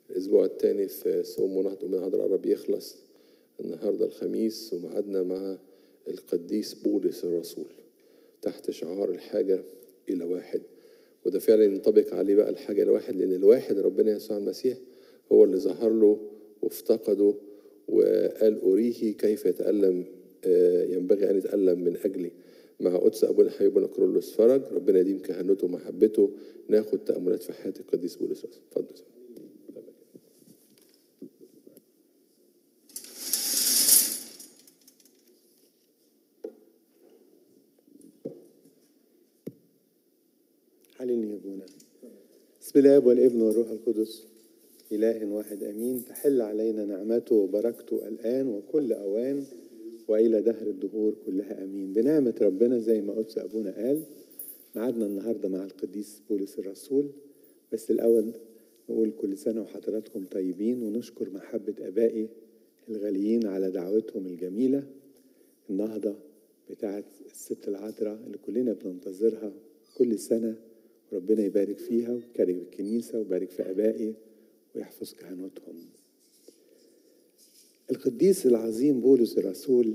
الأسبوع الثاني في صوم ونهضة من هذا القرب يخلص النهاردة الخميس ومعادنا مع القديس بولس الرسول تحت شعار الحاجة إلى واحد وده فعلا ينطبق عليه بقى الحاجة إلى واحد لأن الواحد ربنا يسوع المسيح هو اللي ظهر له وافتقده وقال أريه كيف يتألم ينبغي أن يتألم من أجلي مع قدس أبونا حبيبنا كرولوس فرج ربنا يديم كهنوته ومحبته ناخد تأملات في حياة القديس بولس اتفضل عليني يا ابونا بسم الله والابن والروح القدس إله واحد أمين تحل علينا نعمته وبركته الآن وكل أوان وإلى دهر الدهور كلها أمين بنعمة ربنا زي ما قدس أبونا قال معادنا النهاردة مع القديس بولس الرسول بس الأول نقول كل سنة وحضراتكم طيبين ونشكر محبة أبائي الغاليين على دعوتهم الجميلة النهضة بتاعت الست العذراء اللي كلنا بننتظرها كل سنة وربنا يبارك فيها ويبارك بالكنيسة ويبارك في أبائي ويحفظ كهنوتهم القديس العظيم بولس الرسول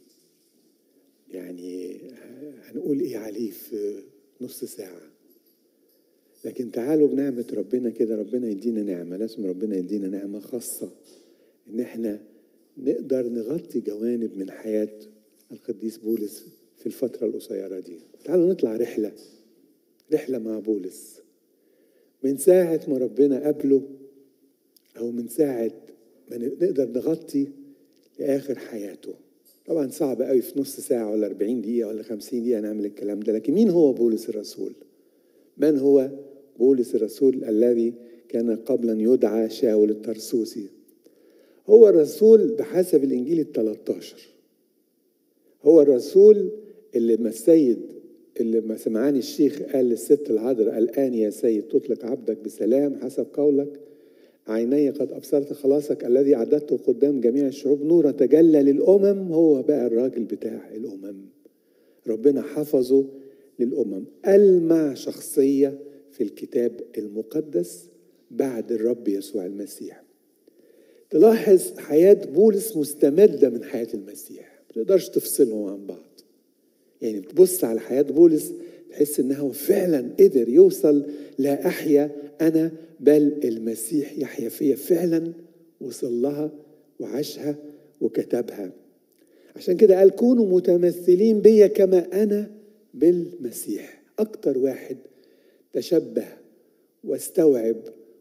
يعني هنقول ايه عليه في نص ساعة لكن تعالوا بنعمة ربنا كده ربنا يدينا نعمة لازم ربنا يدينا نعمة خاصة ان احنا نقدر نغطي جوانب من حياة القديس بولس في الفترة القصيرة دي تعالوا نطلع رحلة رحلة مع بولس من ساعة ما ربنا قابله أو من ساعة ما نقدر نغطي لآخر حياته طبعا صعب قوي في نص ساعة ولا 40 دقيقة ولا 50 دقيقة نعمل الكلام ده لكن مين هو بولس الرسول؟ من هو بولس الرسول الذي كان قبلا يدعى شاول الترسوسي هو الرسول بحسب الإنجيل ال 13 هو الرسول اللي ما السيد اللي ما سمعاني الشيخ قال للست العذراء الآن يا سيد تطلق عبدك بسلام حسب قولك عيني قد أبصرت خلاصك الذي أعددته قدام جميع الشعوب نورا تجلى للأمم هو بقى الراجل بتاع الأمم ربنا حفظه للأمم ألمع شخصية في الكتاب المقدس بعد الرب يسوع المسيح تلاحظ حياة بولس مستمدة من حياة المسيح ما تقدرش تفصلهم عن بعض يعني بتبص على حياة بولس تحس انه فعلا قدر يوصل لا احيا انا بل المسيح يحيا فيا فعلا وصل لها وعاشها وكتبها عشان كده قال كونوا متمثلين بيا كما انا بالمسيح اكتر واحد تشبه واستوعب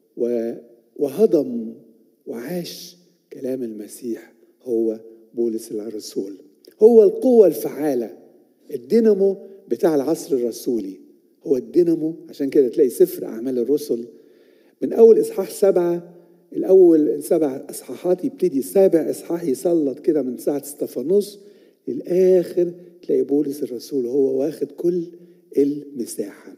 وهضم وعاش كلام المسيح هو بولس الرسول هو القوة الفعالة الدينامو بتاع العصر الرسولي هو الدينامو عشان كده تلاقي سفر أعمال الرسل من أول إصحاح سبعة الأول سبع إصحاحات يبتدي سابع إصحاح يسلط كده من ساعة استفانوس للآخر تلاقي بولس الرسول هو واخد كل المساحة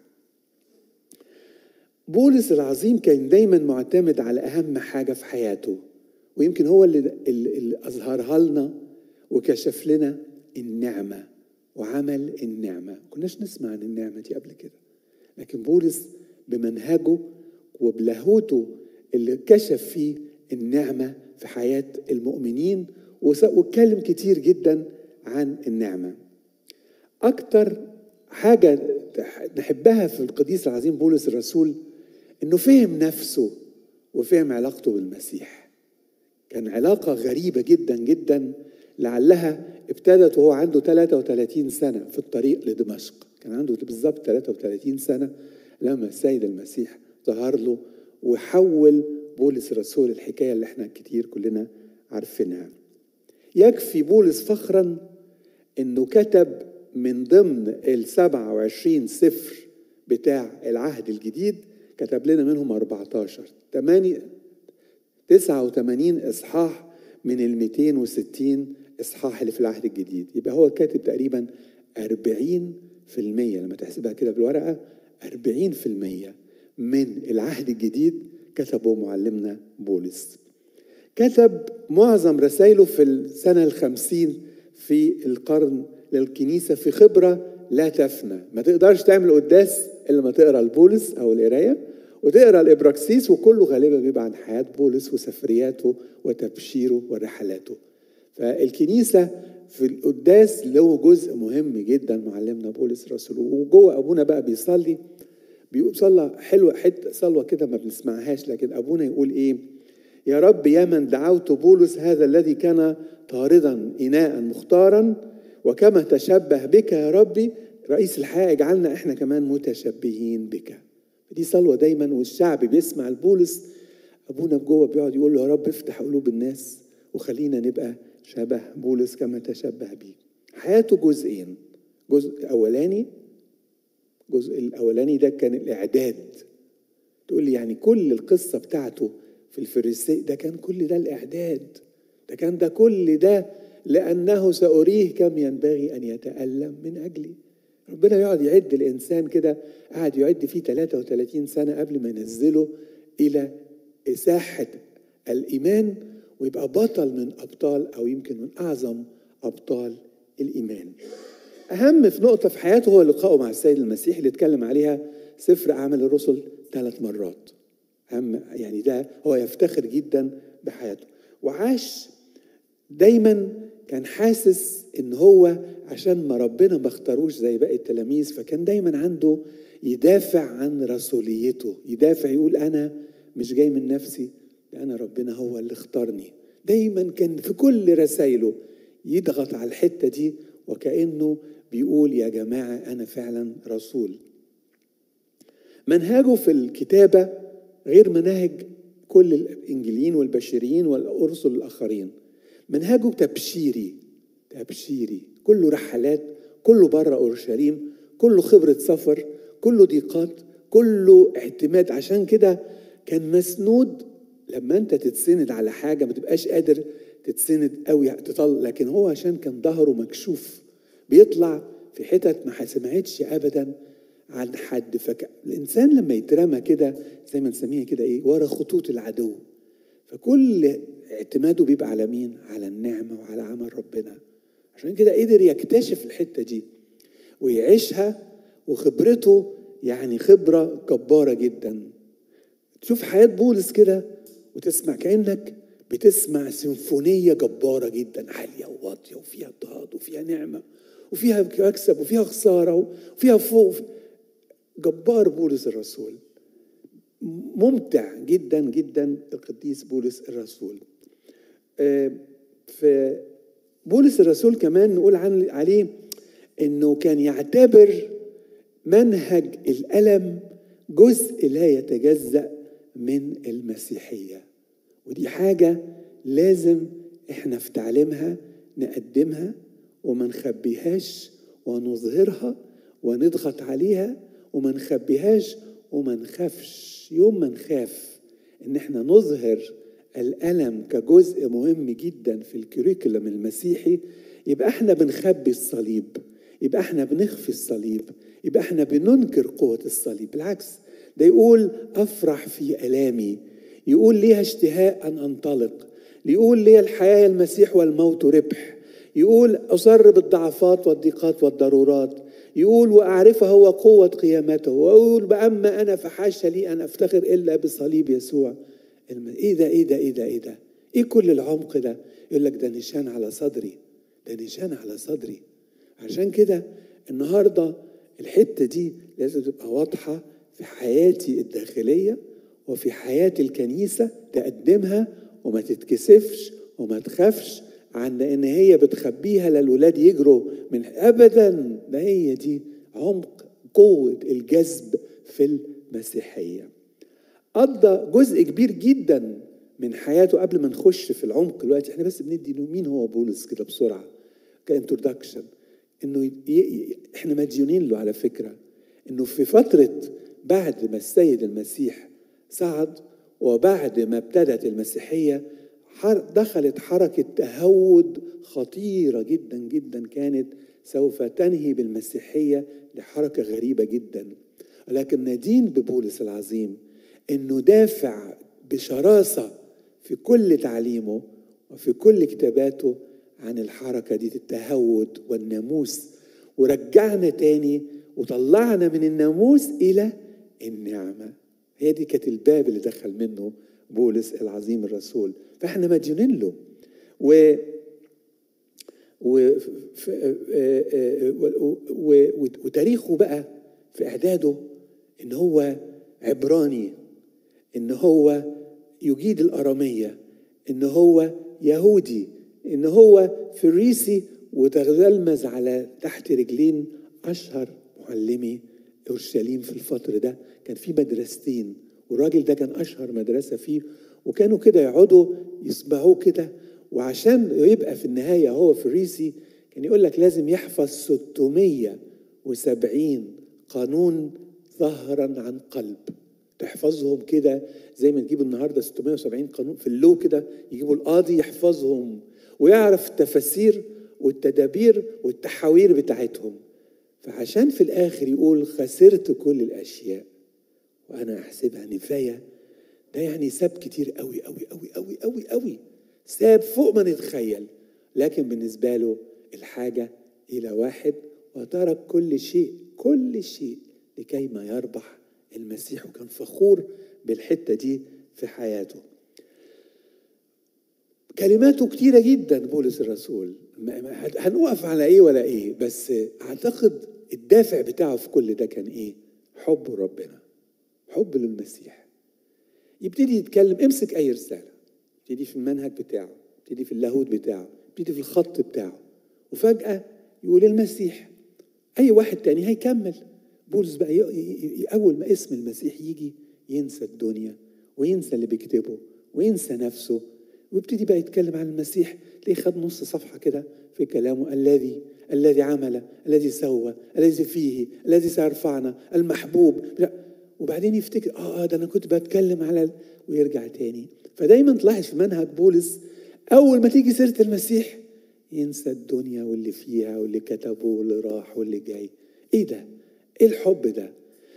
بولس العظيم كان دايما معتمد على أهم حاجة في حياته ويمكن هو اللي, اللي أظهرها لنا وكشف لنا النعمة وعمل النعمة كناش نسمع عن النعمة دي قبل كده لكن بولس بمنهجه وبلاهوته اللي كشف فيه النعمة في حياة المؤمنين واتكلم كتير جدا عن النعمة أكتر حاجة نحبها في القديس العظيم بولس الرسول إنه فهم نفسه وفهم علاقته بالمسيح كان علاقة غريبة جدا جدا لعلها ابتدت وهو عنده 33 سنة في الطريق لدمشق كان عنده بالظبط 33 سنة لما السيد المسيح ظهر له وحول بولس الرسول الحكاية اللي احنا كتير كلنا عارفينها يكفي بولس فخرا انه كتب من ضمن ال 27 سفر بتاع العهد الجديد كتب لنا منهم 14 8 89 اصحاح من ال 260 اصحاح اللي في العهد الجديد يبقى هو كاتب تقريبا 40% لما تحسبها كده بالورقه 40% من العهد الجديد كتبه معلمنا بولس كتب معظم رسائله في السنة الخمسين في القرن للكنيسة في خبرة لا تفنى ما تقدرش تعمل قداس إلا ما تقرأ البولس أو القراية وتقرا الابراكسيس وكله غالبا بيبقى عن حياه بولس وسفرياته وتبشيره ورحلاته فالكنيسه في القداس له جزء مهم جدا معلمنا بولس الرسول وجوه ابونا بقى بيصلي بيقول صلى حلوه حته صلوه كده ما بنسمعهاش لكن ابونا يقول ايه يا رب يا من دعوت بولس هذا الذي كان طاردا اناء مختارا وكما تشبه بك يا ربي رئيس الحياه اجعلنا احنا كمان متشبهين بك دي صلوه دايما والشعب بيسمع البولس ابونا جوه بيقعد يقول له يا رب افتح قلوب الناس وخلينا نبقى شبه بولس كما تشبه بيك حياته جزئين جزء اولاني الجزء الاولاني ده كان الاعداد تقول لي يعني كل القصه بتاعته في الفريسي ده كان كل ده الاعداد ده كان ده كل ده لانه ساريه كم ينبغي ان يتالم من اجلي ربنا يقعد يعد الانسان كده قعد يعد فيه 33 سنه قبل ما ينزله الى ساحه الايمان ويبقى بطل من ابطال او يمكن من اعظم ابطال الايمان اهم في نقطه في حياته هو لقائه مع السيد المسيح اللي اتكلم عليها سفر اعمال الرسل ثلاث مرات اهم يعني ده هو يفتخر جدا بحياته وعاش دايما كان حاسس ان هو عشان ما ربنا ما اختاروش زي باقي التلاميذ فكان دايما عنده يدافع عن رسوليته يدافع يقول انا مش جاي من نفسي ده انا ربنا هو اللي اختارني دايما كان في كل رسائله يضغط على الحته دي وكانه بيقول يا جماعه انا فعلا رسول منهجه في الكتابه غير مناهج كل الانجيليين والبشريين والارسل الاخرين منهجه تبشيري تبشيري كله رحلات كله بره اورشليم كله خبره سفر كله ضيقات كله اعتماد عشان كده كان مسنود لما انت تتسند على حاجه ما تبقاش قادر تتسند قوي تطل لكن هو عشان كان ظهره مكشوف بيطلع في حتت ما سمعتش ابدا عن حد فك الانسان لما يترمى كده زي ما نسميها كده ايه ورا خطوط العدو فكل اعتماده بيبقى على مين على النعمه وعلى عمل ربنا عشان كده قدر يكتشف الحته دي ويعيشها وخبرته يعني خبره جباره جدا تشوف حياه بولس كده وتسمع كانك بتسمع سيمفونيه جباره جدا عاليه وواطيه وفيها اضطهاد وفيها نعمه وفيها مكسب وفيها خساره وفيها فوق جبار بولس الرسول ممتع جدا جدا القديس بولس الرسول في بولس الرسول كمان نقول عن عليه انه كان يعتبر منهج الالم جزء لا يتجزا من المسيحيه ودي حاجه لازم احنا في تعليمها نقدمها وما نخبيهاش ونظهرها ونضغط عليها وما نخبيهاش وما نخافش يوم ما نخاف ان احنا نظهر الالم كجزء مهم جدا في الكريكولم المسيحي يبقى احنا بنخبي الصليب يبقى احنا بنخفي الصليب يبقى احنا بننكر قوه الصليب بالعكس ده يقول افرح في الامي يقول ليها اشتهاء ان انطلق يقول لي الحياه المسيح والموت ربح يقول اصر بالضعفات والضيقات والضرورات يقول واعرفه هو قوه قيامته ويقول باما انا فحاش لي ان افتخر الا بصليب يسوع ايه ده ايه ده ايه ده ايه ده ايه كل العمق ده يقول لك ده نشان على صدري ده نشان على صدري عشان كده النهارده الحته دي لازم تبقى واضحه في حياتي الداخليه وفي حياه الكنيسه تقدمها وما تتكسفش وما تخافش عن ان هي بتخبيها للولاد يجروا من ابدا ده هي دي عمق قوه الجذب في المسيحيه قضى جزء كبير جدا من حياته قبل ما نخش في العمق دلوقتي احنا بس بندي مين هو بولس كده بسرعه كانترودكشن انه ي... احنا مديونين له على فكره انه في فتره بعد ما السيد المسيح صعد وبعد ما ابتدت المسيحيه دخلت حركه تهود خطيره جدا جدا كانت سوف تنهي بالمسيحيه لحركه غريبه جدا ولكن ندين ببولس العظيم انه دافع بشراسه في كل تعليمه وفي كل كتاباته عن الحركه دي التهود والناموس ورجعنا تاني وطلعنا من الناموس الى النعمه هي دي كانت الباب اللي دخل منه بولس العظيم الرسول فاحنا مديونين له و و وتاريخه بقى في اعداده ان هو عبراني ان هو يجيد الاراميه ان هو يهودي ان هو فريسي وتغلمز على تحت رجلين اشهر معلمي اورشليم في الفتره ده كان في مدرستين والراجل ده كان اشهر مدرسه فيه وكانوا كده يقعدوا يسمعوه كده وعشان يبقى في النهايه هو فريسي كان يقول لك لازم يحفظ 670 قانون ظهرا عن قلب تحفظهم كده زي ما نجيب النهارده 670 قانون في اللو كده يجيبوا القاضي يحفظهم ويعرف التفاسير والتدابير والتحاوير بتاعتهم فعشان في الاخر يقول خسرت كل الاشياء وانا احسبها نفايه ده يعني ساب كتير قوي قوي قوي قوي قوي قوي ساب فوق ما نتخيل لكن بالنسبه له الحاجه الى واحد وترك كل شيء كل شيء لكي ما يربح المسيح وكان فخور بالحته دي في حياته كلماته كتيره جدا بولس الرسول هنوقف على ايه ولا ايه بس اعتقد الدافع بتاعه في كل ده كان ايه حب ربنا حب للمسيح يبتدي يتكلم امسك اي رساله يبتدي في المنهج بتاعه يبتدي في اللاهوت بتاعه يبتدي في الخط بتاعه وفجاه يقول المسيح اي واحد تاني هيكمل بولس بقى اول ما اسم المسيح يجي ينسى الدنيا وينسى اللي بيكتبه وينسى نفسه ويبتدي بقى يتكلم عن المسيح تلاقيه خد نص صفحه كده في كلامه الذي الذي عمل الذي سوى الذي فيه الذي سيرفعنا المحبوب وبعدين يفتكر اه اه ده انا كنت بتكلم على ال... ويرجع تاني فدايما تلاحظ في منهج بولس اول ما تيجي سيره المسيح ينسى الدنيا واللي فيها واللي كتبه واللي راح واللي جاي ايه ده ايه الحب ده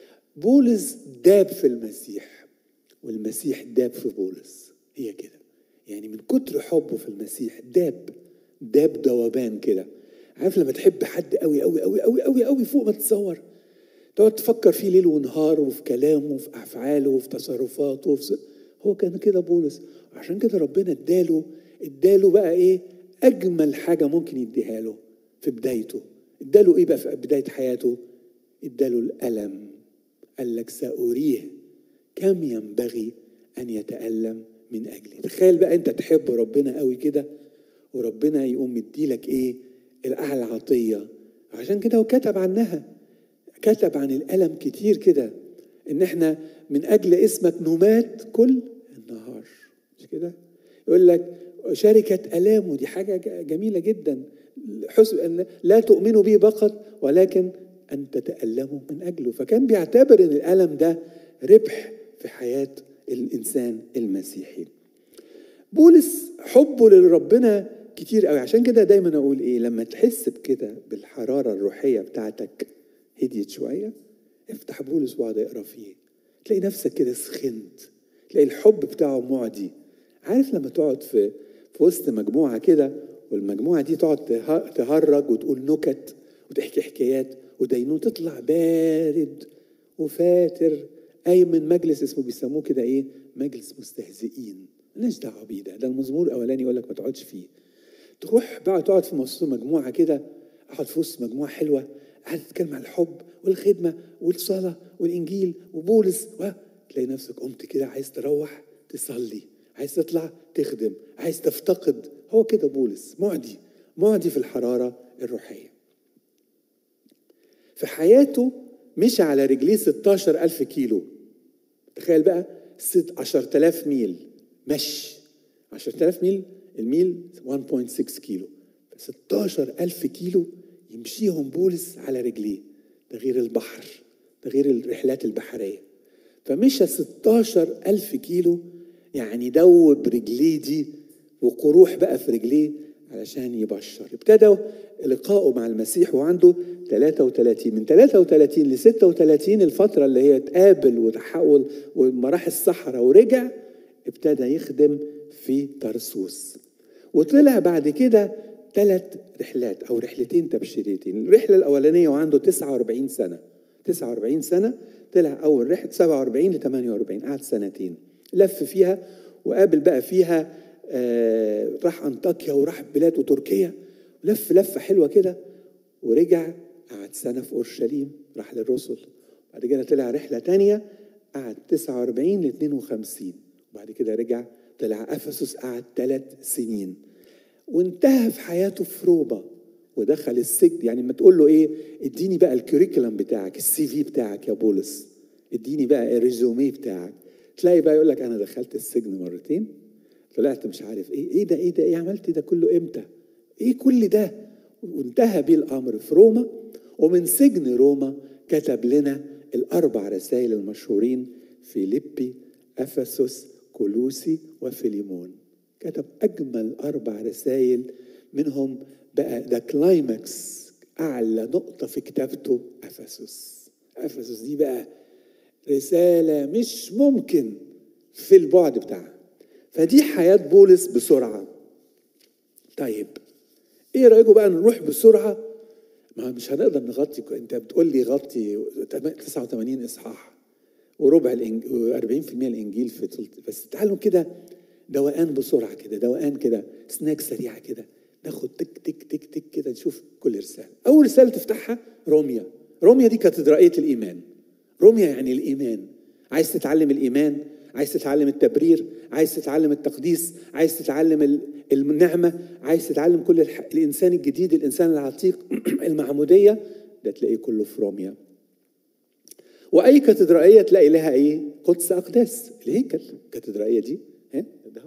بولس داب في المسيح والمسيح داب في بولس هي كده يعني من كتر حبه في المسيح داب داب دوبان كده عارف لما تحب حد قوي قوي قوي قوي قوي قوي فوق ما تتصور تقعد تفكر فيه ليل ونهار وفي كلامه وفي افعاله وفي تصرفاته وفي س... هو كان كده بولس عشان كده ربنا اداله اداله بقى ايه اجمل حاجه ممكن يديها له في بدايته اداله ايه بقى في بدايه حياته اداله الالم قال لك ساريه كم ينبغي ان يتالم من اجلي تخيل بقى انت تحب ربنا قوي كده وربنا يقوم مديلك ايه الاعلى عطيه عشان كده هو كتب عنها كتب عن الالم كتير كده ان احنا من اجل اسمك نمات كل النهار مش كده يقول لك شركة ألامه دي حاجة جميلة جدا حسب أن لا تؤمنوا به فقط ولكن أن تتألموا من أجله فكان بيعتبر أن الألم ده ربح في حياة الإنسان المسيحي بولس حبه لربنا كتير قوي عشان كده دايما أقول إيه لما تحس بكده بالحرارة الروحية بتاعتك هديت شوية افتح بولس واقعد اقرا فيه تلاقي نفسك كده سخنت تلاقي الحب بتاعه معدي عارف لما تقعد في في وسط مجموعة كده والمجموعة دي تقعد تهرج وتقول نكت وتحكي حكايات ودينون تطلع بارد وفاتر أي من مجلس اسمه بيسموه كده إيه مجلس مستهزئين مالناش دعوة بيه ده ده المزمور الأولاني يقول لك ما تقعدش فيه تروح بقى تقعد في وسط مجموعة كده أقعد في وسط مجموعة حلوة قاعد تتكلم عن الحب والخدمة والصلاة والإنجيل وبولس و... تلاقي نفسك قمت كده عايز تروح تصلي عايز تطلع تخدم عايز تفتقد هو كده بولس معدي معدي في الحرارة الروحية في حياته مشى على رجليه 16 ألف كيلو تخيل بقى 10000 ميل مشي 10000 ميل الميل 1.6 كيلو 16 ألف كيلو يمشيهم بولس على رجليه ده غير البحر ده غير الرحلات البحرية فمشى 16 ألف كيلو يعني دوب رجليه دي وقروح بقى في رجليه علشان يبشر ابتدى لقائه مع المسيح وعنده 33 من 33 ل 36 الفترة اللي هي اتقابل وتحول ومراح الصحراء ورجع ابتدى يخدم في ترسوس وطلع بعد كده ثلاث رحلات او رحلتين تبشيريتين الرحله الاولانيه وعنده 49 سنه 49 سنه طلع اول رحله 47 ل 48 قعد سنتين لف فيها وقابل بقى فيها آه راح انطاكيا وراح بلاد وتركيا لف لفه حلوه كده ورجع قعد سنه في اورشليم راح للرسل بعد كده طلع رحله تانية قعد 49 ل 52 وبعد كده رجع طلع افسس قعد ثلاث سنين وانتهى في حياته في روما ودخل السجن يعني ما تقول له ايه اديني بقى الكوريكولم بتاعك السي في بتاعك يا بولس اديني بقى الريزومي بتاعك تلاقي بقى يقول لك انا دخلت السجن مرتين طلعت مش عارف ايه ايه ده ايه ده ايه عملت ده كله امتى ايه كل ده وانتهى بيه الامر في روما ومن سجن روما كتب لنا الاربع رسائل المشهورين فيليبي افسس كولوسي وفيليمون كتب اجمل اربع رسائل منهم بقى ده كلايماكس اعلى نقطه في كتابته افسس افسس دي بقى رساله مش ممكن في البعد بتاعها فدي حياه بولس بسرعه طيب ايه رايكم بقى نروح بسرعه ما مش هنقدر نغطي انت بتقول لي غطي 89 اصحاح وربع الانجيل 40% الانجيل في بس تعالوا كده دوقان بسرعه كده دوقان كده سناك سريعه كده ناخد تك تك تك تك كده نشوف كل رساله اول رساله تفتحها روميا روميا دي كاتدرائيه الايمان روميا يعني الايمان عايز تتعلم الايمان عايز تتعلم التبرير عايز تتعلم التقديس عايز تتعلم النعمه عايز تتعلم كل الح... الانسان الجديد الانسان العتيق المعموديه ده تلاقيه كله في روميا واي كاتدرائيه تلاقي لها ايه قدس اقداس الهيكل الكاتدرائيه دي ها ده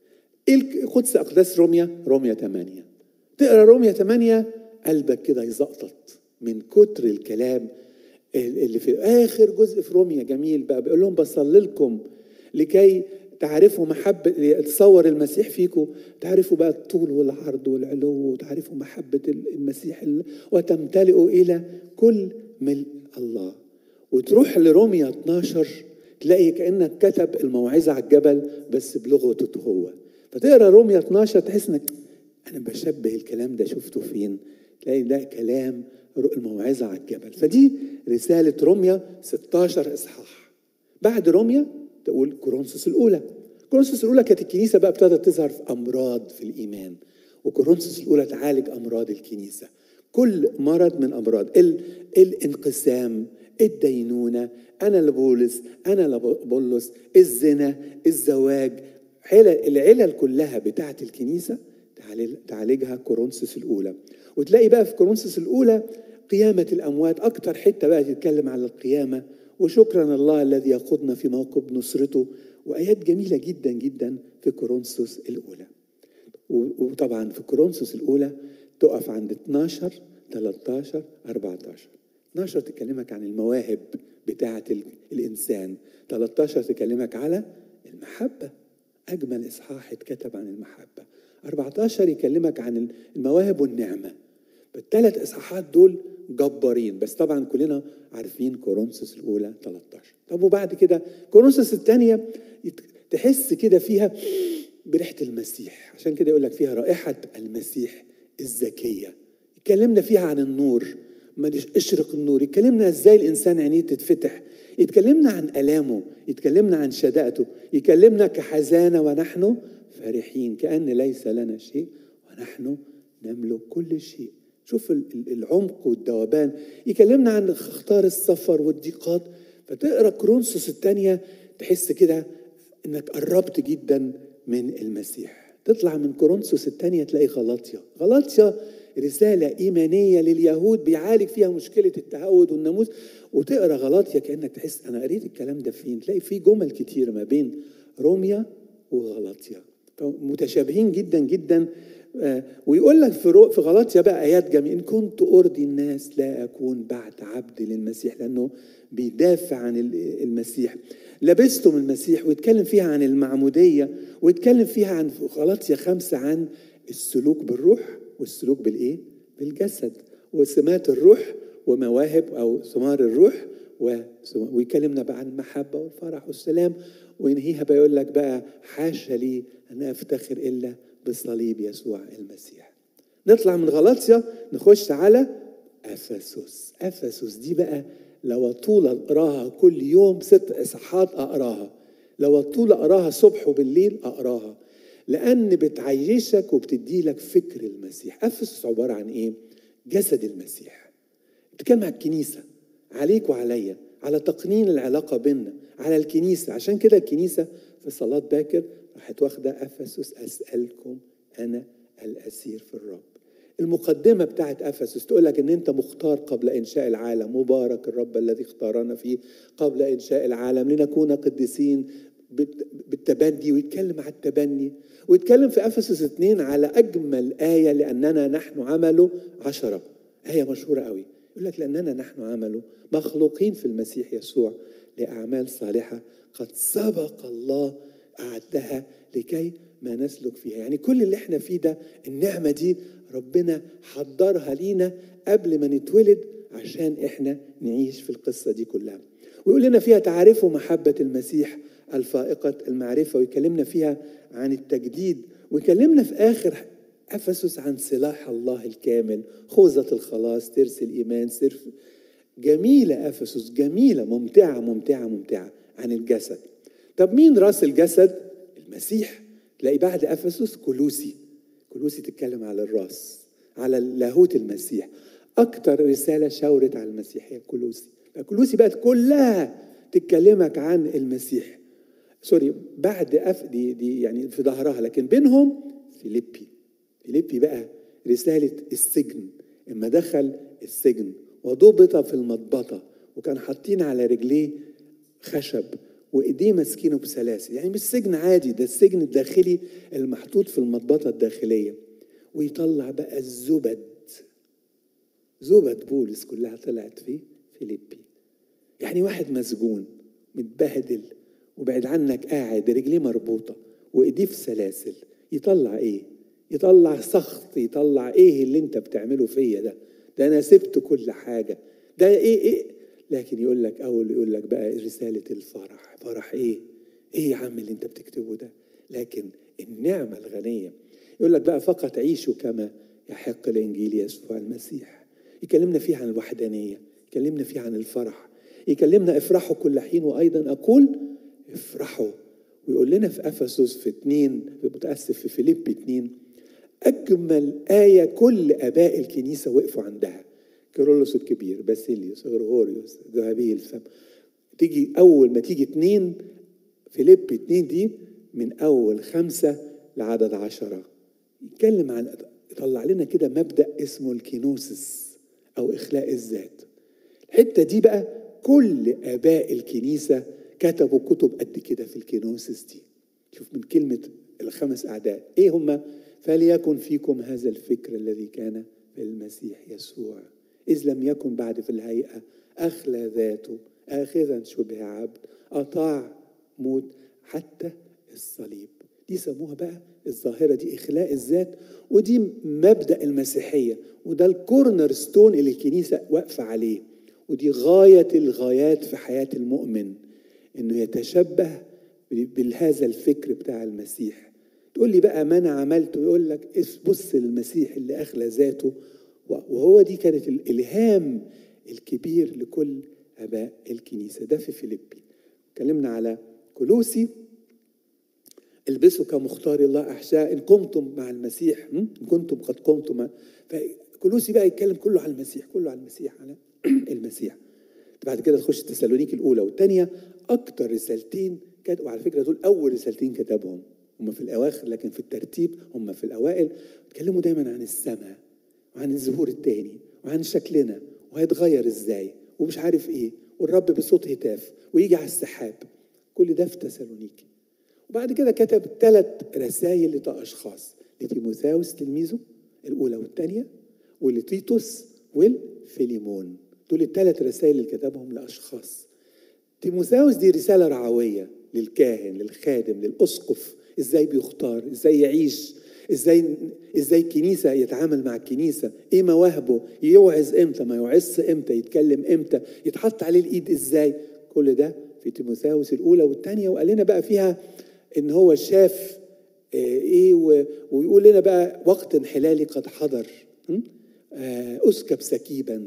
ايه قدس اقداس روميا روميا 8 تقرا روميا 8 قلبك كده يزقطط من كتر الكلام اللي في اخر جزء في روميا جميل بقى بيقول لهم بصلي لكم لكي تعرفوا محبة تصور المسيح فيكم تعرفوا بقى الطول والعرض والعلو وتعرفوا محبة المسيح وتمتلئوا إلى كل ملء الله وتروح لروميا 12 تلاقي كأنك كتب الموعظة على الجبل بس بلغته هو فتقرا روميا 12 تحس انك انا بشبه الكلام ده شفته فين تلاقي ده كلام الموعظة على الجبل فدي رسالة روميا 16 إصحاح بعد روميا تقول كورنثوس الأولى كورنثوس الأولى كانت الكنيسة بقى ابتدت تظهر في أمراض في الإيمان وكورنثوس الأولى تعالج أمراض الكنيسة كل مرض من أمراض ال... الانقسام الدينونة أنا لبولس أنا لبولس الزنا الزواج علل العلل كلها بتاعت الكنيسة تعالجها كورنثوس الأولى وتلاقي بقى في كورنثوس الأولى قيامة الأموات أكتر حتة بقى تتكلم على القيامة وشكرا الله الذي يقودنا في موكب نصرته وآيات جميلة جدا جدا في كورنثوس الأولى وطبعا في كورنثوس الأولى تقف عند 12 13 14 12 تكلمك عن المواهب بتاعة الإنسان 13 تكلمك على المحبة أجمل إصحاح اتكتب عن المحبة 14 يكلمك عن المواهب والنعمة الثلاث إصحاحات دول جبارين بس طبعا كلنا عارفين كورنثوس الأولى 13 طب وبعد كده كورنثوس الثانية تحس كده فيها بريحة المسيح عشان كده يقول لك فيها رائحة المسيح الزكية اتكلمنا فيها عن النور ما اشرق النور يكلمنا ازاي الانسان عينيه تتفتح يتكلمنا عن الامه يتكلمنا عن شدائته يكلمنا كحزانه ونحن فرحين كان ليس لنا شيء ونحن نملك كل شيء شوف العمق والذوبان يكلمنا عن اختار السفر والضيقات فتقرا كرونسوس الثانيه تحس كده انك قربت جدا من المسيح تطلع من كورنثوس الثانيه تلاقي غلطيا غلطيا رسالة إيمانية لليهود بيعالج فيها مشكلة التهود والناموس وتقرا غلطيا كأنك تحس أنا قريت الكلام ده فين تلاقي في جمل كتير ما بين روميا وغلطيا متشابهين جدا جدا ويقول لك في في غلطيا بقى آيات جميلة إن كنت أرضي الناس لا أكون بعد عبد للمسيح لأنه بيدافع عن المسيح لبستم المسيح ويتكلم فيها عن المعمودية ويتكلم فيها عن غلطيا خمسة عن السلوك بالروح والسلوك بالايه؟ بالجسد وسمات الروح ومواهب او ثمار الروح ويكلمنا بقى عن المحبه والفرح والسلام وينهيها بيقول لك بقى حاشا لي ان افتخر الا بصليب يسوع المسيح. نطلع من غلطيا نخش على افسس، افسس دي بقى لو طول اقراها كل يوم ست اصحاحات اقراها لو طول اقراها صبح وبالليل اقراها لان بتعيشك وبتدي لك فكر المسيح افسس عباره عن ايه جسد المسيح بتتكلم عن الكنيسه عليك وعليا على تقنين العلاقه بيننا على الكنيسه عشان كده الكنيسه في صلاه باكر راحت واخده افسس اسالكم انا الاسير في الرب المقدمة بتاعت أفسس تقول لك إن أنت مختار قبل إنشاء العالم مبارك الرب الذي اختارنا فيه قبل إنشاء العالم لنكون قديسين بالتبني ويتكلم على التبني ويتكلم في أفسس اثنين على أجمل آية لأننا نحن عمله عشرة آية مشهورة قوي يقول لك لأننا نحن عمله مخلوقين في المسيح يسوع لأعمال صالحة قد سبق الله أعدها لكي ما نسلك فيها يعني كل اللي احنا فيه ده النعمة دي ربنا حضرها لينا قبل ما نتولد عشان احنا نعيش في القصة دي كلها ويقول لنا فيها تعرفوا محبة المسيح الفائقة المعرفة ويكلمنا فيها عن التجديد ويكلمنا في آخر أفسس عن سلاح الله الكامل خوذة الخلاص ترس الإيمان سرف جميلة أفسس جميلة ممتعة ممتعة ممتعة عن الجسد طب مين راس الجسد المسيح تلاقي بعد أفسس كلوسي كلوسي تتكلم على الراس على لاهوت المسيح أكتر رسالة شاورت على المسيح هي كلوسي كلوسي بقت كلها تتكلمك عن المسيح سوري بعد أف دي, دي يعني في ظهرها لكن بينهم فيليبي فيليبي بقى رسالة السجن اما دخل السجن وضبط في المضبطة وكان حاطين على رجليه خشب وايديه ماسكينه بسلاسل يعني مش سجن عادي ده السجن الداخلي المحطوط في المضبطه الداخليه ويطلع بقى الزبد زبد بولس كلها طلعت فيه فيليبي يعني واحد مسجون متبهدل وبعد عنك قاعد رجليه مربوطه وايديه في سلاسل يطلع ايه يطلع سخط يطلع ايه اللي انت بتعمله فيا ده ده انا سبت كل حاجه ده ايه ايه لكن يقول لك اول يقول لك بقى رساله الفرح فرح ايه ايه يا عم اللي انت بتكتبه ده لكن النعمه الغنيه يقول لك بقى فقط عيشوا كما يحق الانجيل يسوع المسيح يكلمنا فيه عن الوحدانيه يكلمنا فيه عن الفرح يكلمنا افرحوا كل حين وايضا اقول افرحوا ويقول لنا في افسس في اتنين متاسف في فيليب اتنين اجمل ايه كل اباء الكنيسه وقفوا عندها كيرلس الكبير باسيليوس غرغوريوس ذهبي الفم تيجي اول ما تيجي اتنين فيليب اتنين دي من اول خمسه لعدد عشره يتكلم عن يطلع لنا كده مبدا اسمه الكينوسس او اخلاء الذات الحته دي بقى كل اباء الكنيسه كتبوا كتب قد كده في الكينوسس دي شوف من كلمه الخمس اعداء ايه هما فليكن فيكم هذا الفكر الذي كان في المسيح يسوع إذ لم يكن بعد في الهيئة أخلى ذاته آخذا شبه عبد أطاع موت حتى الصليب دي سموها بقى الظاهرة دي إخلاء الذات ودي مبدأ المسيحية وده الكورنر ستون اللي الكنيسة واقفة عليه ودي غاية الغايات في حياة المؤمن إنه يتشبه بهذا الفكر بتاع المسيح تقول لي بقى ما أنا عملته يقول لك بص للمسيح اللي أخلى ذاته وهو دي كانت الإلهام الكبير لكل آباء الكنيسة ده في فيليبي اتكلمنا على كلوسي البسوا كمختار الله أحشاء إن قمتم مع المسيح إن كنتم قد قمتم فكلوسي بقى يتكلم كله على المسيح كله على المسيح على المسيح بعد كده تخش تسالونيك الأولى والثانية أكتر رسالتين كانت وعلى فكرة دول أول رسالتين كتبهم هم في الأواخر لكن في الترتيب هم في الأوائل اتكلموا دايما عن السماء وعن الظهور التاني وعن شكلنا وهيتغير ازاي ومش عارف ايه والرب بصوت هتاف ويجي على السحاب كل ده في تسالونيكي وبعد كده كتب ثلاث رسائل لأشخاص لتيموثاوس تلميذه الأولى والثانية ولتيتوس والفيليمون دول الثلاث رسائل اللي كتبهم لأشخاص تيموثاوس دي رسالة رعوية للكاهن للخادم للأسقف ازاي بيختار ازاي يعيش ازاي ازاي الكنيسه يتعامل مع الكنيسه ايه مواهبه يوعظ امتى ما يوعظش امتى يتكلم امتى يتحط عليه الايد ازاي كل ده في تيموثاوس الاولى والثانيه وقال لنا بقى فيها ان هو شاف ايه ويقول لنا بقى وقت انحلالي قد حضر اسكب سكيبا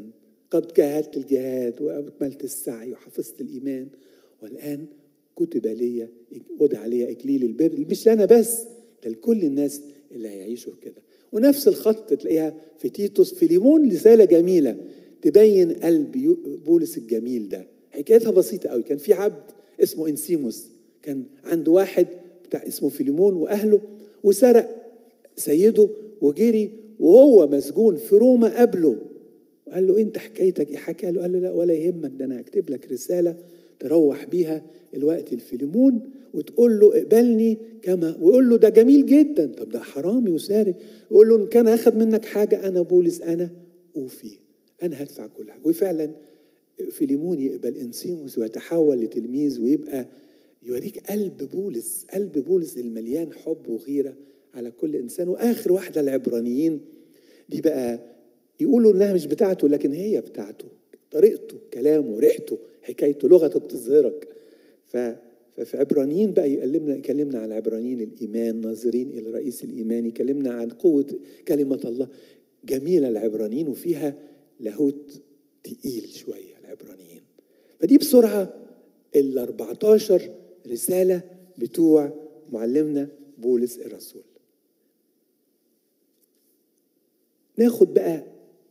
قد جاهدت الجهاد واكملت السعي وحفظت الايمان والان كتب لي وضع علي اكليل البر مش انا بس ده لكل الناس اللي هيعيشوا كده ونفس الخط تلاقيها في تيتوس في ليمون رساله جميله تبين قلب بولس الجميل ده حكايتها بسيطه قوي كان في عبد اسمه انسيموس كان عنده واحد بتاع اسمه فيليمون واهله وسرق سيده وجري وهو مسجون في روما قبله وقال له انت حكايتك ايه حكى له قال له لا ولا يهمك ده انا هكتب لك رساله تروح بيها الوقت الفيليمون وتقول له اقبلني كما ويقول له ده جميل جدا طب ده حرامي وسارق يقول له ان كان اخذ منك حاجه انا بولس انا اوفي انا هدفع كل حاجه وفعلا فيليمون يقبل انسيموس ويتحول لتلميذ ويبقى يوريك قلب بولس قلب بولس المليان حب وغيره على كل انسان واخر واحده العبرانيين دي بقى يقولوا انها مش بتاعته لكن هي بتاعته طريقته كلامه ريحته حكايته لغته بتظهرك ف ففي عبرانيين بقى يكلمنا يكلمنا عن عبرانيين الايمان ناظرين الى رئيس الايمان يكلمنا عن قوه كلمه الله جميله العبرانيين وفيها لاهوت تقيل شويه العبرانيين فدي بسرعه ال 14 رساله بتوع معلمنا بولس الرسول ناخد بقى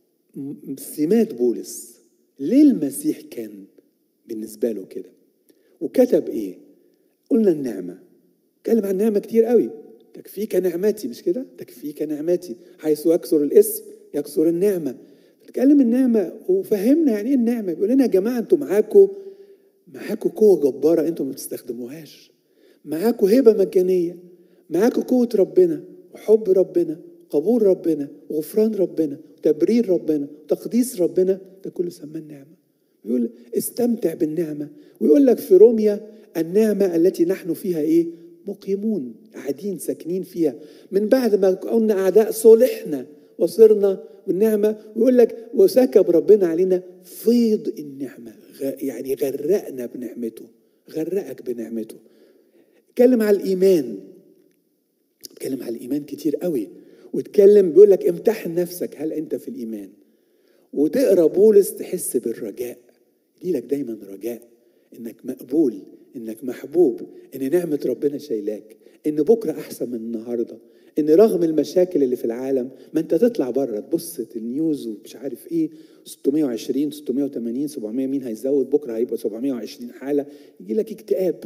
سمات بولس ليه المسيح كان بالنسبة له كده وكتب ايه قلنا النعمة اتكلم عن النعمة كتير قوي تكفيك نعمتي مش كده تكفيك نعمتي حيث يكثر الاسم يكثر النعمة بتكلم النعمة وفهمنا يعني ايه النعمة بيقول لنا يا جماعة انتوا معاكم معاكم قوة جبارة انتوا ما بتستخدموهاش معاكم هبة مجانية معاكم قوة ربنا وحب ربنا قبول ربنا وغفران ربنا وتبرير ربنا وتقديس ربنا ده كله سماه النعمة يقول استمتع بالنعمة ويقول لك في روميا النعمة التي نحن فيها ايه مقيمون قاعدين ساكنين فيها من بعد ما كنا أعداء صلحنا وصرنا بالنعمة ويقول لك وسكب ربنا علينا فيض النعمة يعني غرقنا بنعمته غرقك بنعمته اتكلم على الإيمان اتكلم على الإيمان كتير قوي واتكلم بيقول لك امتحن نفسك هل أنت في الإيمان وتقرا بولس تحس بالرجاء يجيلك دايما رجاء انك مقبول انك محبوب ان نعمه ربنا شايلاك ان بكره احسن من النهارده ان رغم المشاكل اللي في العالم ما انت تطلع بره تبص النيوز ومش عارف ايه 620 680 700 مين هيزود بكره هيبقى 720 حاله يجي لك اكتئاب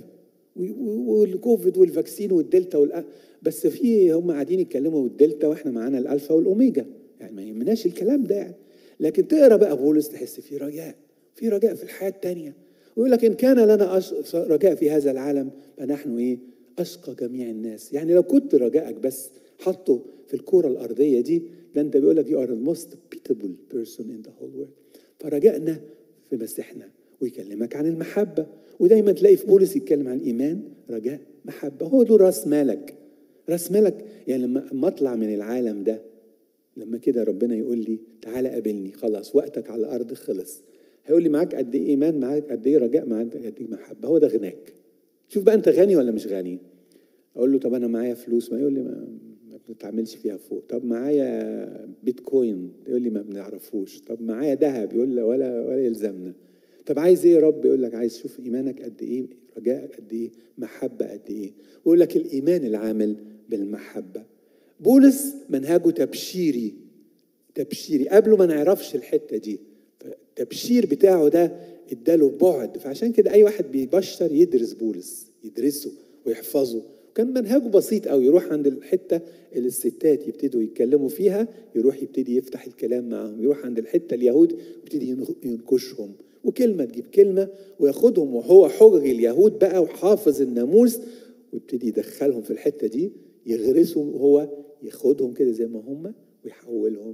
والكوفيد والفاكسين والدلتا والأ... بس في هم قاعدين يتكلموا والدلتا واحنا معانا الالفا والاوميجا يعني ما يهمناش الكلام ده يعني لكن تقرا بقى بولس تحس في رجاء في رجاء في الحياه الثانيه ويقول لك ان كان لنا رجاء في هذا العالم فنحن ايه اشقى جميع الناس يعني لو كنت رجائك بس حطه في الكره الارضيه دي ده انت بيقول لك you are the most pitiable person in the whole world فرجائنا في مسيحنا ويكلمك عن المحبه ودايما تلاقي في بولس يتكلم عن الايمان رجاء محبه هو دول راس مالك راس مالك يعني لما اطلع من العالم ده لما كده ربنا يقول لي تعالى قابلني خلاص وقتك على الارض خلص هيقول لي معاك قد ايه ايمان معاك قد ايه رجاء معاك قد ايه محبه هو ده غناك شوف بقى انت غني ولا مش غني اقول له طب انا معايا فلوس ما يقول لي ما, ما بنتعاملش فيها فوق طب معايا بيتكوين يقول لي ما بنعرفوش طب معايا ذهب يقول لي ولا ولا يلزمنا طب عايز ايه يا رب يقول لك عايز شوف ايمانك قد ايه رجائك قد ايه محبه قد ايه ويقول لك الايمان العامل بالمحبه بولس منهجه تبشيري تبشيري قبله ما نعرفش الحته دي التبشير بتاعه ده اداله بعد فعشان كده اي واحد بيبشر يدرس بولس يدرسه ويحفظه كان منهجه بسيط قوي يروح عند الحته اللي الستات يبتدوا يتكلموا فيها يروح يبتدي يفتح الكلام معاهم يروح عند الحته اليهود يبتدي ينكشهم وكلمه تجيب كلمه وياخدهم وهو حجج اليهود بقى وحافظ الناموس ويبتدي يدخلهم في الحته دي يغرسهم وهو ياخدهم كده زي ما هم ويحولهم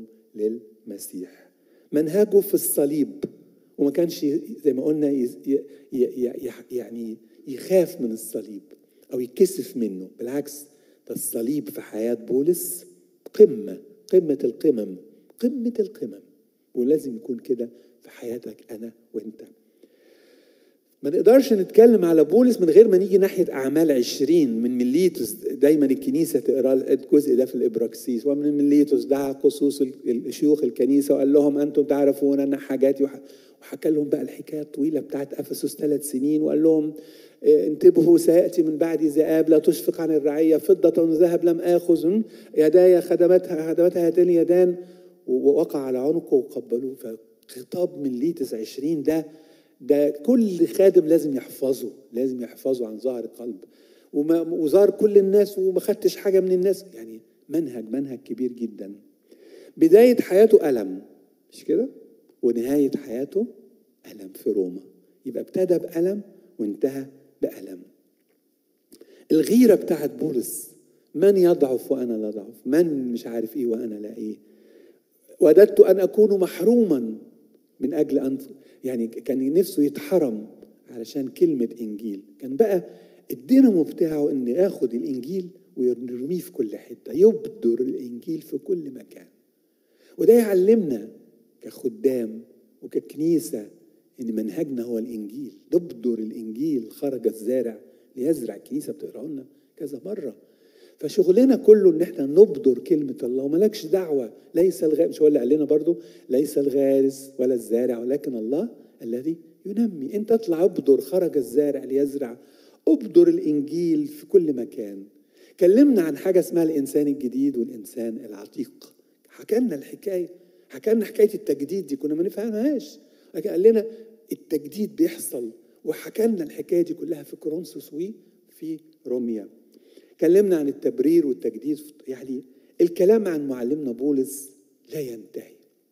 للمسيح منهجه في الصليب وما كانش زي ما قلنا يعني يخاف من الصليب او يكسف منه بالعكس ده الصليب في حياه بولس قمه قمه القمم قمه القمم ولازم يكون كده في حياتك انا وانت ما نقدرش نتكلم على بولس من غير ما نيجي ناحية أعمال عشرين من ميليتوس دايما الكنيسة تقرا الجزء ده في الإبراكسيس ومن ميليتوس دعا خصوص شيوخ الكنيسة وقال لهم أنتم تعرفون أن حاجاتي وحكى لهم بقى الحكاية الطويلة بتاعت أفسس ثلاث سنين وقال لهم انتبهوا سيأتي من بعد ذئاب لا تشفق عن الرعية فضة وذهب لم آخذ يداي خدمتها خدمتها هاتين يدان ووقع على عنقه وقبلوه فخطاب من ليتس عشرين ده ده كل خادم لازم يحفظه لازم يحفظه عن ظهر قلب وزار كل الناس وما خدتش حاجة من الناس يعني منهج منهج كبير جدا بداية حياته ألم مش كده ونهاية حياته ألم في روما يبقى ابتدى بألم وانتهى بألم الغيرة بتاعت بولس من يضعف وأنا لا أضعف من مش عارف إيه وأنا لا إيه وددت أن أكون محروما من أجل أن يعني كان نفسه يتحرم علشان كلمة إنجيل كان بقى الدينامو بتاعه إن ياخد الإنجيل ويرميه في كل حتة يبدر الإنجيل في كل مكان وده يعلمنا كخدام وككنيسة إن منهجنا هو الإنجيل نبدر الإنجيل خرج الزارع ليزرع الكنيسة بتقرأ لنا كذا مرة فشغلنا كله ان احنا نبدر كلمه الله وملكش دعوه ليس الغارس مش هو اللي قال لنا برضه ليس الغارس ولا الزارع ولكن الله الذي ينمي انت اطلع ابدر خرج الزارع ليزرع ابدر الانجيل في كل مكان كلمنا عن حاجه اسمها الانسان الجديد والانسان العتيق حكى لنا الحكايه حكى لنا حكايه التجديد دي كنا ما نفهمهاش لكن قال لنا التجديد بيحصل وحكى لنا الحكايه دي كلها في كورنثوس وفي روميا كلمنا عن التبرير والتجديد يعني الكلام عن معلمنا بولس لا ينتهي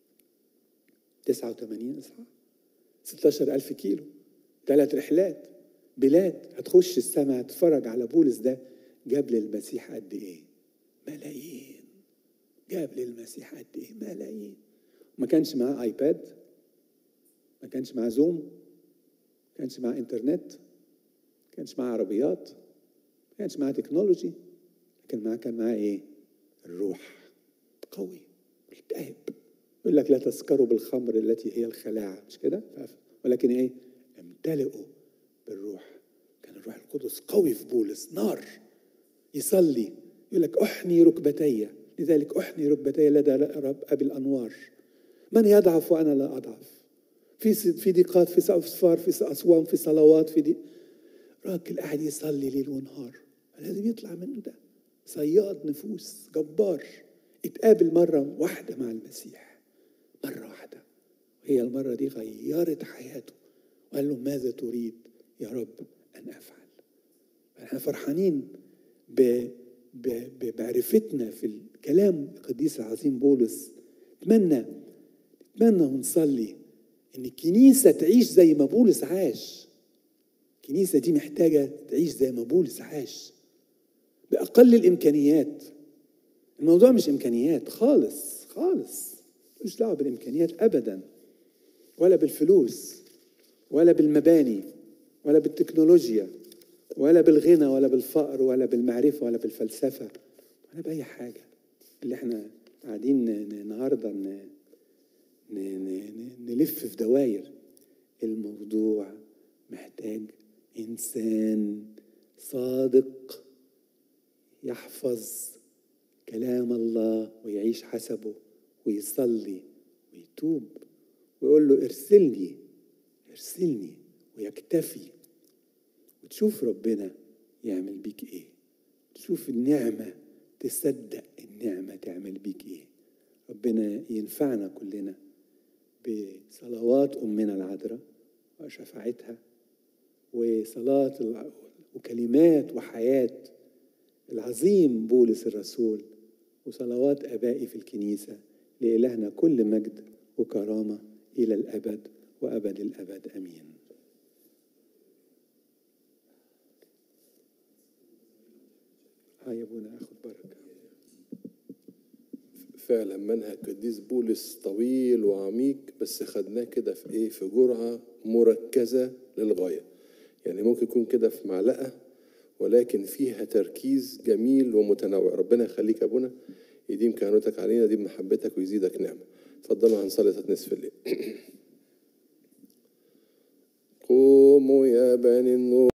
89 اصحاح 16 ألف كيلو ثلاث رحلات بلاد هتخش السماء هتتفرج على بولس ده جاب للمسيح قد ايه ملايين جاب للمسيح قد ايه ملايين ما كانش معاه ايباد ما كانش معاه زوم ما كانش معاه انترنت ما كانش معاه عربيات ما كانش معاه تكنولوجي لكن معاه كان معاه ايه الروح قوي ملتهب يقول لك لا تسكروا بالخمر التي هي الخلاعة مش كده ولكن ايه امتلئوا بالروح كان الروح القدس قوي في بولس نار يصلي يقول لك احني ركبتي لذلك احني ركبتي لدى رب ابي الانوار من يضعف وانا لا اضعف في في ضيقات في اسفار في اصوام في صلوات في دي راجل قاعد يصلي ليل ونهار لازم يطلع منه ده صياد نفوس جبار اتقابل مرة واحدة مع المسيح مرة واحدة وهي المرة دي غيرت حياته وقال له ماذا تريد يا رب أن أفعل احنا فرحانين ب... ب... بمعرفتنا في الكلام القديس العظيم بولس نتمنى نتمنى ونصلي ان الكنيسة تعيش زي ما بولس عاش الكنيسة دي محتاجة تعيش زي ما بولس عاش بأقل الإمكانيات الموضوع مش إمكانيات خالص خالص مش دعوة بالإمكانيات أبدا ولا بالفلوس ولا بالمباني ولا بالتكنولوجيا ولا بالغنى ولا بالفقر ولا بالمعرفة ولا بالفلسفة ولا بأي حاجة اللي احنا قاعدين النهاردة نلف في دواير الموضوع محتاج إنسان صادق يحفظ كلام الله ويعيش حسبه ويصلي ويتوب ويقول له ارسلني ارسلني ويكتفي وتشوف ربنا يعمل بيك ايه تشوف النعمة تصدق النعمة تعمل بيك ايه ربنا ينفعنا كلنا بصلوات أمنا العذراء وشفاعتها وصلاة وكلمات وحياة العظيم بولس الرسول وصلوات ابائي في الكنيسه لالهنا كل مجد وكرامه الى الابد وابد الابد امين هاي يا ابونا اخد بركه فعلا منهج قديس بولس طويل وعميق بس خدناه كده في ايه في جرعه مركزه للغايه يعني ممكن يكون كده في معلقه ولكن فيها تركيز جميل ومتنوع ربنا يخليك يا ابونا يديم كهنوتك علينا يديم محبتك ويزيدك نعمة اتفضلوا هنصلي نصف الليل قوموا يا بني النور